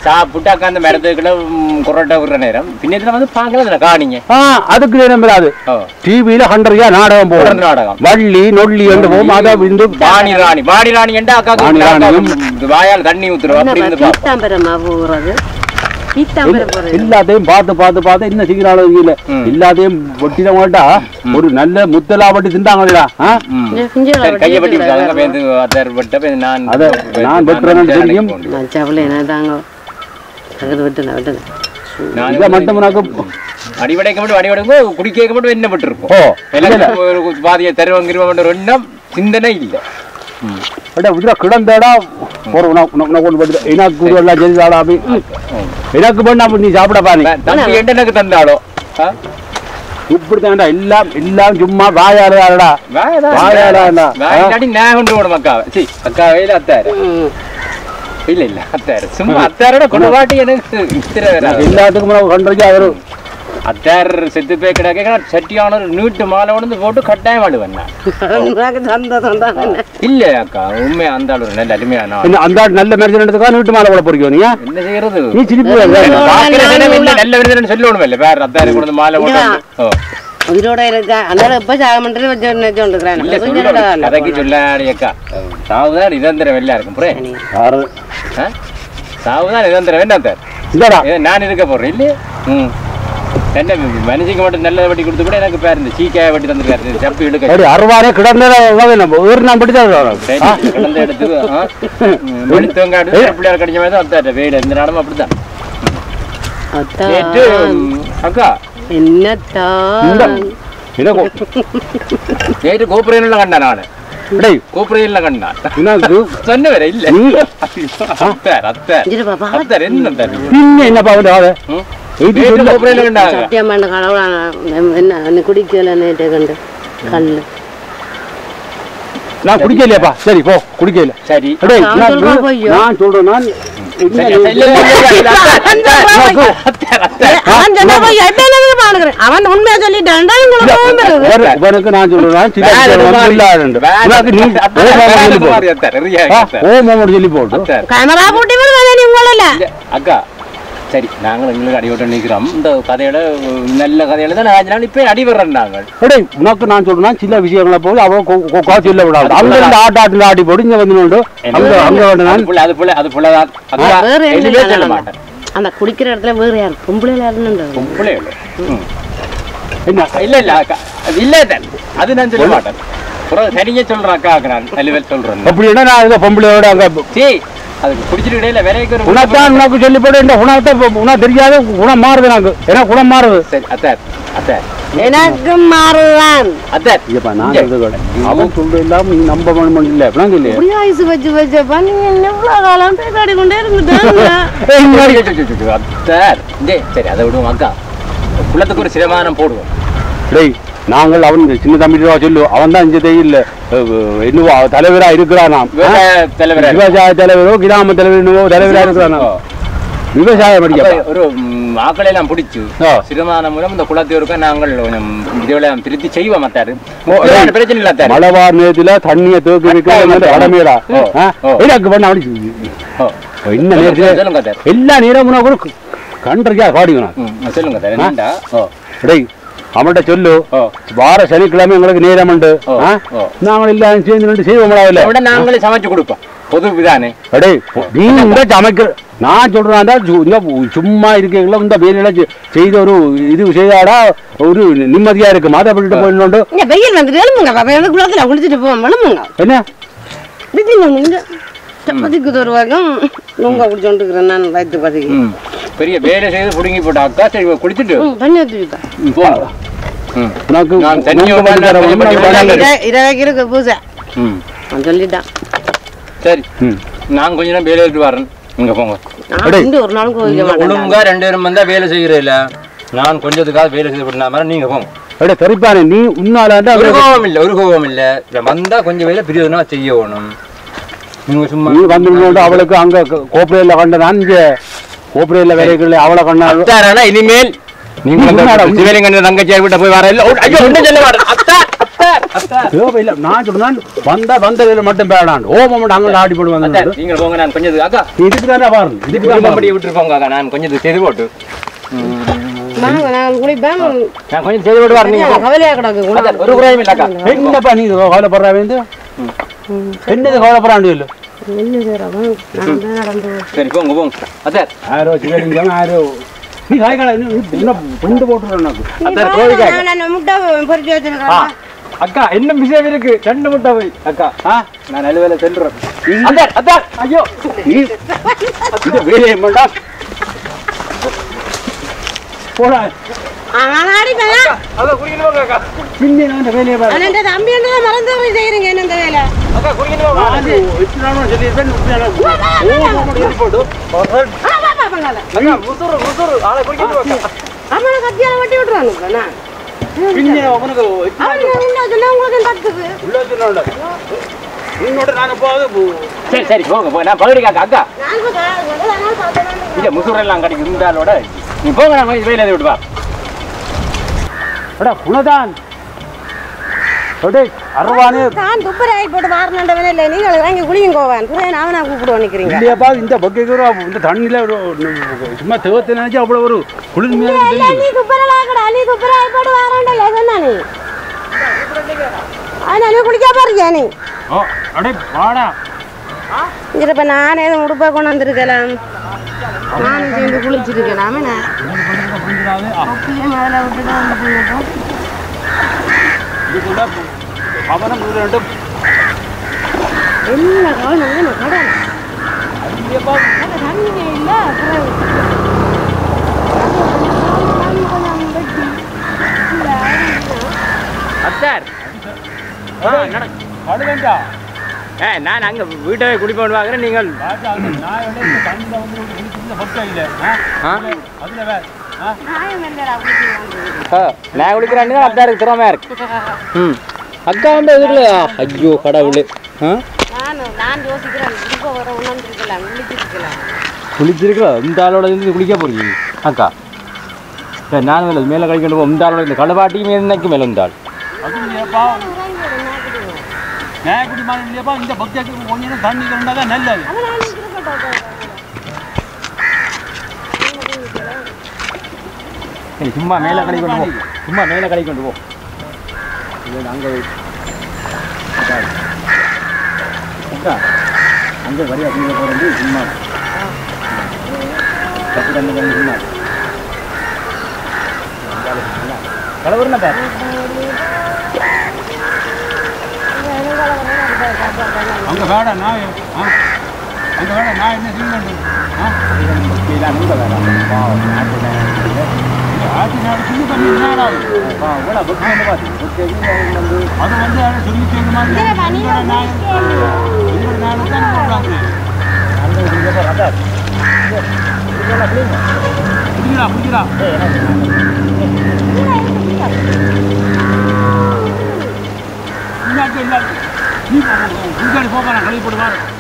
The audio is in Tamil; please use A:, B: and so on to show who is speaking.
A: சாப்பிட்டு அக்கா அந்த மரத்துக்குள்ள ம், குரட்டை விடுற நேரம் பின்னத்துல வந்து பாக்கல காணிங்க
B: ஆ அதுக்கு நேரம் வராது
A: ஓ
B: டிவியில ஹண்டரியா நாடகம் போடும்
A: தொடர் நாடகம்
B: வள்ளி நொள்ளி என்று போகும் அதை இந்த
A: பாணி ராணி பாணி ராணி என்றா அக்கா
B: பாணி ராணியும்
A: வாயால் தண்ணி ஊத்துரும் அப்படி இருந்து பாப்போம்
C: பீத்தாம்பரமா போகிறது பீத்தாம்பரம் போறது
B: எல்லாத்தையும் பார்த்து பார்த்து பார்த்து என்ன செய்கிறாளோ இல்ல
A: ம்.
B: எல்லாத்தையும் வெட்டிட மாட்டா ஒரு நல்ல முத்தலா வட்டி திண்டாங்களா ஆ?
A: ம்.
C: குஞ்சோட
A: சரி கையை பட்டி விட்டாங்க பேருந்து அத்தர் பட்ட பேருந்து நான்
B: அத நான் வெட்டுறேன்னு தெரியும்.
C: மச்சாவில் என்ன தாங்க அது விட்டுன விட்டுன
A: நான்
B: இதை மட்டும் உனக்கு
A: அடிவடைக்க மட்டும் அடிவடைக்கு குடிக்க மட்டும் என்ன பட்டு இருக்கும்
B: ஓ
A: எல்லாரும் ஒரு பாதியை தருவங்கிருவம் ஒரு எண்ணம் சிந்தனை இல்லை
B: அட உதிர கிடந்தடா ஒரு உன உன உன கொண்டு போட்டு எனக்கு ஒரு எல்லாம் செஞ்சாடா அப்படி எனக்கு பண்ண அப்படி நீ சாப்பிட பாரு
A: தம்பி எண்ட எனக்கு தந்தாளோ ஆ?
B: இப்படி தான்டா எல்லாம் எல்லாம் சும்மா வாயாடுறாடா
A: வாயதான்
B: வாயாடாண்டா.
A: வாயிலாடி நான் கொண்டு போடும் அக்காவை சி அக்காவையில் அத்தாரு இல்ல இல்ல அத்தாரு சும்மா அத்தாரோட கொண்டு எனக்கு இத்திர வராது
B: எல்லாத்துக்கும் உனக்கு கண்டிருக்கா அவரு
A: அத்தார் செத்து போய் கிடக்க சட்டியான ஒரு நீட்டு மாலை கொண்டு போட்டு கட்டாயம் ஆடுவேன் நான்
C: உனக்கு சந்தோஷம் தான்
A: இல்ல அக்கா உண்மை அந்த ஆளு ஒரு நல்ல அருமையான ஆள்.
B: என்ன அந்த ஆள் நல்ல மேரிஜனத்துக்கா நீட்டு மாலை கூட பொறிக்கோ நீ
A: என்ன செய்யறது
B: நீ சிரிப்பு
A: பாக்குற தினம் இல்ல, நல்ல விருதுன்னு சொல்லணும் இல்ல வேற அத்தாரு கொண்டு வந்து மாலை போட்டு ஓ
C: உயிரோட இருக்கா அந்த இப்ப சாகமன்றது வச்சு வச்சுருக்கிறான்
A: இல்ல சொல்லணும் கதைக்கு சொல்லாடி அக்கா சாவுதான் நிரந்தரம் வெள்ளா இருக்கும் புரே
B: யாரு
A: ஆ? சாவுதான் நிரந்தரம் வேண்டாம் சார்
B: இந்தடா
A: ஏ, நான் இருக்க போறேன் இல்லையே ம் என்ன மனுஷங்க மட்டும் நல்ல வட்டி கொடுத்து கூட எனக்கு பேர் இந்த சீக்காய வட்டி தந்துருக்காரு சப்பு இழுக்க
B: அப்படி அறுவாரே கிடந்தா நம்ம ஊர் நான் படி தான்
A: சரி, கிடந்த எடுத்து ஆ, ம், வெளுத்தவங்காடு பிள்ளையார் கடிச்ச மாதிரி தான் அத்தாட்ட வெயில் எந்த நாளும் அப்படிதான் நேற்று
C: அத்தான்
A: ம், அக்கா
C: என்னத்தான்
A: நேற்று கோபுரையில கண்டான் நானு
B: டேய்
A: கோபுரையில கண்டான்
B: எனக்கு
A: சொன்ன வேற இல்ல
B: நீ
A: அத்தார் அத்தார்
C: இரு பாப்பா
A: அத்தார் என்ன அத்தார்
B: பின்ன என்ன பாவுது அவ
A: ம்?
B: இது
A: நேற்று
B: சொல்ல
A: கோபுரையில கண்டாங்க
C: சத்தியமான கடவுளான என்ன என்ன குடிக்கல நேற்று கண்டு கல்லு
B: நான் குடிக்கலையாப்பா சரி போ குடிக்கல
A: சரி
B: டேய்
C: நான்
B: நான்
C: சொல்றேன் பொய்யோ.
B: நான் சொல்றேன் நான் என்ன
A: சரி, இல்ல, இல்ல, இல்ல, இல்ல, அத்தார், அத்தார், அத்தார்.
C: அவன் சொன்னா போய் எப்ப என்ன பானுக்கிறேன் அவன் உண்மையா சொல்லிட்டான் உங்களுக்கு
B: வேற- உனக்கு நான் சொல்றேன் சில
A: வேற
B: விஷயம் வந்து
A: மாதிரி.
B: இல்லாதண்டு.
A: வேற-
B: உனக்கு நீ
A: அத்தார்,
B: ஓ மாமா
A: வேற
B: சொல்லி
A: மாதிரி
B: போடு
A: அத்தார், நிறைய
B: ஆ,
A: அத்தார்.
B: ஓ மாமா சொல்லி போடு
A: அத்தார்.
C: கேமரா போட்டி வருவாங்க நீ உங்கள
A: இல்ல, அக்கா சரி நாங்கள் எங்களுக்கு அடிபட்டு நிற்கிறோம் இந்த கதையோட அஹ், நல்ல கதையில தான் நான் இப்ப அடிபடுறோம் நாங்கள்
B: டேய் உனக்கு நான் சொல்றேன் சில விஷயங்களை போய் அவ கொக்கா சொல்ல விடாது அவங்க ரெண்டு ஆட்ட ஆட்டில் ஆட்டி போட்டு இங்க வந்து நோண்டு அங்க அங்க வந்து
A: அது
B: நான்
A: புள்ள அது புள்ள அது புள்ளதான் அக்கா
C: வேற
A: எதுவுமே சொல்ல
C: என்ன
A: மாட்டேன்
C: அந்த குடிக்கிற இடத்துல வேற யார் பொம்பளை யாருன்னு
A: புள்ள இல்லை ம்.
B: என்ன
A: இல்ல இல்ல அக்கா அது இல்ல தான் அது நான் சொல்ல மாட்டேன் அப்புறம் சரிங்க சொல்றேன் அக்கா நான் அலுவல் சொல்றேன்
B: அப்படின்னா நான் இந்த பொம்பளையோட அங்க
A: சரி அதுக்கு குடிச்சிட்டு இடையில விலைக்கு ஒரு
B: உனத்தான் உனக்கு சொல்லி போட்டு இந்த உனத்தை உன தெரியாத குணம் மாறுது எனக்கு ஏன்னா குணம் மாறுது
A: சரி அத்தார் அத்தார்
C: எனக்கு மாறுதான்
A: அத்தார்
B: ஐயப்பா நான் சொல்றது கூட. அவன் சொல்றது இல்லாம நீ நம்ப வேணும் இல்ல அப்படின்னா இல்லையா
C: இப்படி ஆயுசு வச்சு வச்சப்பா நீங்க எவ்வளவு காலம் பேசாடி கொண்டே இருந்துட்டாங்க
A: அத்தார் டேய், சரி அதை விடுவோம் அக்கா குளத்துக்கு ஒரு சிரமானம் போடுவோம்
B: டேய் நாங்கள் அவன் இந்த சின்ன தம்பி சொல்லு அவன் தான் இங்க தெரியல என்னவோ அவன் தலைவரா இருக்கிறானாம்
A: விவசாய தலைவர்
B: விவசாய தலைவரோ கிராம தலைவர் என்னவோ தலைவரா இருக்கிறானா விவசாயம்
A: அப்ப
B: படிக்க
A: ஒரு ம், ஆக்களை எல்லாம் பிடிச்சு
B: ஆ.
A: சிறுமான மூலம் இந்த குளத்தூருக்கு நாங்கள் கொஞ்சம் இதுகளை திருத்தி செய்வோம் அத்தாரு
B: ஓ,
A: முக்கியமான பிரச்சனை இல்லை அத்தாரு
B: மழவார் நேரத்துல தண்ணியை தூக்கி வைக்கிறது கடமையடா
A: ஓ, ஓ.
B: எனக்கு பண்ண அப்படி
A: ஓ.
B: இன்ன
A: சொல்லுங்க,
B: நேரத்துல
A: சொல்லுங்க அத்தார்
B: எல்லா நேரமும் கூட கண்டிருக்கா காடிக்கணும்
A: ம், சொல்லுங்க அத்தார் என்னண்டா ஓ
B: டேய் அவன்கிட்ட சொல்லு
A: ஓ
B: வார சனிக்கிழமை எங்களுக்கு நேரம் உண்டு
A: ஓ,
B: ஆ?
A: ஓ.
B: நாங்கள் எல்லாம் சேர்ந்து நின்று செய்வோம்டா இல்ல
A: இதை விட நாங்களே சமைச்சு கொடுப்போம் பொது விதானே
B: அடே நீ இந்த சமைக்கிற நான் சொல்றேன்டா சு- இந்த சும்மா இருக்கீங்களா இந்த வேலையில செ- செய்த ஒரு இது செய்தாடா ஒரு நிம்மதியா இருக்கு மாதா பண்ணிட்டு போயிடணும்
C: இங்க வெயில் வந்துட்டு எழுமுங்க பாப்பா எனக்கு குளத்துல குளிச்சுட்டு போவோம் எழுமுங்க
B: என்ன
C: பிடிச்சிங்க நீங்க சப்பாத்திக்கு தருவாங்க நுங்க குடிச்சோண்டு இருக்கிறேன் நான் வயிற்று பதிக்கு
A: ம் பெரிய வேலை செய்து புடுங்கி போட்ட அக்கா சரி இவ குடிச்சிட்டு
C: ம் தண்ணி ஊற்றிட்டா
A: ம், போங்க ம்
B: உனக்கு
A: நான் தண்ணியை
B: உனக்கு
A: விட நான்
B: கொஞ்சம்
A: கொஞ்சம்
B: கொஞ்சம்
A: கொஞ்சம்
B: வேலை.
C: இருபது இருக்கு பூசை
A: ம்
C: அவன் சொல்லிட்டான்
A: சரி
B: ம்.
A: நான் கொஞ்ச நேரம் வேலை விட்டு வரேன் இங்க போங்க
C: நான் வந்து ஒரு நாளும் கோவிக்க
A: நீங்க
C: மாட்டேன்
A: ஒழுங்கா ரெண்டு பேரும் வந்தா வேலை செய்கிறீல்ல நான் கொஞ்சத்துக்காக வேலை செய்து விட்டுனா மாதிரி நீங்க போங்க
B: அடே தெரிப்பானே நீ உன்னாலாண்டா
A: ஒரு கோபம் இல்ல ஒரு கோபம் இல்ல இப்ப வந்தா கொஞ்சம் வேலை பிரியோதனமா செய்யணும் நீங்க சும்மா
B: நீ வந்து அவளுக்கு அங்க கோப்பரையில கண்ட நான் இங்க கோப்பரையில வேலைகள் அவளை கண்ணா
A: அத்தாரானா இனிமேல் நீங்க
B: நீ
A: அந்த
B: என்னடா?
A: சிவலிங்கன் தங்கச்சியார் விட்ட போய் வர இல்ல ஓ, ஐயோ ஒன்றும் சொல்ல மாட்டேன் அத்தார் அத்தார்
B: தேவையில்லை நான் சொல்றேன் வந்தா வந்த வேலை மட்டும் பேடாண்டு ஓமம் மட்டும் அங்கே ஆடி போடுவாங்க
A: அத்தை, நீங்க போங்க நான் கொஞ்சம் இது- அக்கா
B: இதுக்கு தானே பாருங்க இதுக்கு தான்
A: குடும்பப்படியை விட்டுட்டு போங்க அக்கா நான் கொஞ்சம் இது செய்து போட்டு
C: வாங்க நான் குளிப்பேன்
A: நான் கொஞ்சம் செய்து போட்டு வரேன் நீங்க போங்க.
C: கவலையா கிடக்கு
A: அத்தை, ஒரு குறையும் இல்ல அக்கா
B: என்னப்பா நீ கவலைப்படுறா வந்து என்னது கவலைப்படுறாண்டு இல்லை
C: என்ன செய்யறதும் நான் தான் நடந்து
A: சரி போங்க போங்க அத்தை
B: ஆரோ சிவலிங்கம் ஆரோ நீ காய்கடை என்ன புண்டு போட்டுறேன்
A: அத்தை, கோழிக்காய்.
C: நான் முட்டை பொறிச்சு
A: ஆ,
C: வச்சிருக்கேன்
A: அக்கா என்ன விஷயம் இருக்கு ரெண்டு முட்டை போய் அக்கா ஆ நான் நலுவேல செல்றேன் அத்தா அத்தா ஐயோ
B: நீ இந்த வேலையை வேண்டாம் போடா
C: நான் ஆடிப்பேன்
A: அக்கா குடிக்கணும் போங்க அக்கா
B: பின்னே நான் இந்த வேலையை பாரு
C: ஆனா இந்த தம்பி என்ன மறந்து போய் செய்யறீங்க என்ன இந்த வேலை
A: அக்கா குடிக்கணும் போங்க
B: அது எத்தனை நாளும் சொல்லியிருப்பேன் முப்பது நாள் ஓ போட்டு போட்டு
C: ஆ, வா, வா, பங்காள.
A: அக்கா முசுறு முசுறு ஆளை குடிக்கணும் அக்கா
C: அவனை கத்தியால வெட்டி விட்டுருவானு இப்ப நான்.
B: பின்னே உனக்கு
C: அவனுக்கு உண்டா சொன்னா உங்களுக்கு தத்துக்கு.
B: உள்ள சொன்ன உன்னோட நாங்கள் போகுது
A: சரி சரி போங்க போங்க நான் பகுதிக்கு அக்கா அக்கா
C: நான் இப்ப கா- முதல்ல நான் சாப்பிட்டேன்.
A: இங்க முசுறு எல்லாம் கிடைக்கும் இந்த ஆளோட நீ போங்க நான் போய் வெயில விட்டு வா
B: அடா குணதான் அடே அருவானே
C: தான் துப்புராய் போட்டு வாரணண்டவனே இல்லை நீங்கள் வாங்கி குளியும் கோவான் புரியன் அவனா கூப்பிடுவோம் நிக்கிறீங்க
B: இல்லையாப்பா இந்த பக்கைக்கு இந்த தண்ணியில ஒரு- சும்மா தேவத்தை நினைச்சு அவ்வளவு ஒரு குளிர்மையான
C: இல்ல, நீ துப்புரலாக்கடா நீ துப்புராய் போட்டு வாரண்டல சொன்னா நீ ஆனா நீ குளிக்க போறியா நீ
B: ஓ அடே வாடா
C: இங்க இப்ப நான் ஏதோ உடுப்பா கொண்டு வந்திருக்கலாம் நானும் சேர்ந்து குளிச்சிருக்கலாம் என்ன தொப்பியை மேல விட்டுட்டு வந்துட்டு
B: இதுக்குள்ள அவனும் இது ரெண்டும்
C: என்ன கவனம் என்ன கடல் அது தண்ணியே இல்ல அப்புறம் தண்ணி கொஞ்சம் வெட்டி இல்ல,
A: அத்தார்
B: அடுவேண்டா
A: ஏ நான் அங்க வீட்டை குடிப்போன்னு வாங்குறேன் நீங்கள்
B: ராஜா அந்த நாய் வந்து இந்த தண்ணியில வந்து இந்த பக்கை இல்லை
A: ஆ?
B: அதுல வேற ஆ
C: நியாயம் இல்லடா குளிக்கிறாங்க
A: ஆ, நான் குளிக்கிறான்னு அத்தாருக்கு திறமையா இருக்கு ம் அக்கா வந்து எதிரில்லையா ஐயோ கடவுளே ஆ
C: நான் நான் யோசிக்கிறேன் இப்போ வர உணர்ந்துருக்கலாம் குளிச்சிருக்கலாம்
A: குளிச்சிருக்கா இந்த ஆளோட இருந்து குளிக்க போறீங்க அக்கா சரி நான் மேலே மேலே கழிக்கணும் போ. இந்த ஆளோட இந்த கடவாட்டியும் என்னைக்கு மேலே இந்த ஆள்
B: அது இல்லையாப்பா நாயக்குடி மாதிரி இல்லையாப்பா இந்த பக்கைக்கு கொஞ்சம் தண்ணி இருந்தால் நல்லது
A: சரி சும்மா மேலே கடை கொண்டு போ சும்மா மேலே கடை கொண்டு போ இது அங்கே அக்கா அங்கே வரியா குளிக்க போகிறது சும்மா தப்பு தண்ணி தண்ணி சும்மா கலவரம் பாரு
B: அங்க வேட நாய் ஆ அங்க வேட நாய் என்ன செய்ய ஆ
A: இதெல்லாம் நீங்க வேணாம் பாவம் நாட்டு நாய்.
B: ஆட்டி நாடு சொல்லி பண்ணி என்னடா
A: பாவம் இவ்வளோ புக் பண்ணி பார்த்து புக் வந்து
B: அது வந்து அதை சொல்லி செய்ய மாதிரி உங்களோட நாய் உங்களோட நாய் தான் சொல்றாங்க
A: அந்த குளிக்க போகிற அதான் இதெல்லாம் குளிங்க
B: புரியுதா புரியுதா இல்லாட்டி இல்லாட்டி நீ போங்க போங்க. இங்காடி போக நான் கழுவி போடுவார்